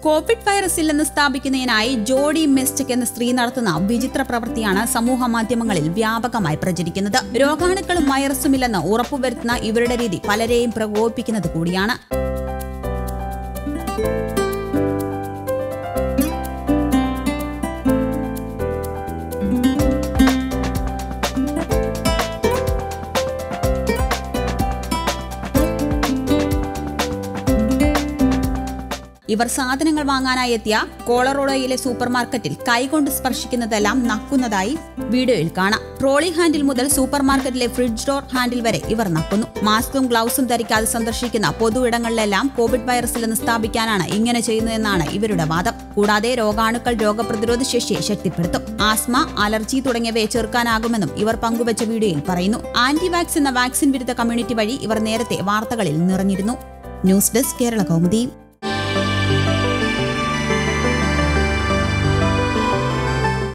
Covid virus ഇല്ലെന്ന് സ്ഥാപിക്കുന്നതിനായി ജോഡി മെസ്റ്റക് എന്ന സ്ത്രീ നടത്തുന്ന വിചിത്ര പ്രവൃത്തിയാണ് സമൂഹ മാധ്യമങ്ങളിൽ വ്യാപകമായി പ്രചരിക്കുന്നത് രോഗാണുക്കളും വൈറസുമില്ലെന്ന് ഉറപ്പുവരുത്തുന്ന ഇവരുടെ രീതി പലരെയും പ്രകോപിപ്പിക്കുന്നത് കൂടിയാണ് ഇവർ സാധനങ്ങൾ വാങ്ങാനായി എത്തിയ കോളറോഡോയിലെ സൂപ്പർ മാർക്കറ്റിൽ കൈകൊണ്ട് സ്പർശിക്കുന്നതെല്ലാം നക്കുന്നതായി വീഡിയോയിൽ കാണാം ട്രോളി ഹാൻഡിൽ മുതൽ സൂപ്പർ മാർക്കറ്റിലെ ഫ്രിഡ്ജ് ഡോർ ഹാൻഡിൽ വരെ ഇവർ നക്കുന്നു മാസ്കും ഗ്ലൗസും ധരിക്കാതെ സന്ദർശിക്കുന്ന പൊതു ഇടങ്ങളിലെല്ലാം കോവിഡ് വൈറസിലെന്ന് സ്ഥാപിക്കാനാണ് ഇങ്ങനെ ചെയ്യുന്നതെന്നാണ് ഇവരുടെ വാദം കൂടാതെ രോഗാണുക്കൾ രോഗപ്രതിരോധ ശേഷിയെ ശക്തിപ്പെടുത്തും ആസ്മ അലർജി തുടങ്ങിയവയെ ചെറുക്കാനാകുമെന്നും ഇവർ പങ്കുവച്ച വീഡിയോയിൽ പറയുന്നു ആന്റി വാക്സ് എന്ന വാക്സിൻ വിരുദ്ധ കമ്മ്യൂണിറ്റി വഴി ഇവർ നേരത്തെ വാർത്തകളിൽ നിറഞ്ഞിരുന്നു ന്യൂസ് ഡെസ്ക് കേരള കൗമുദി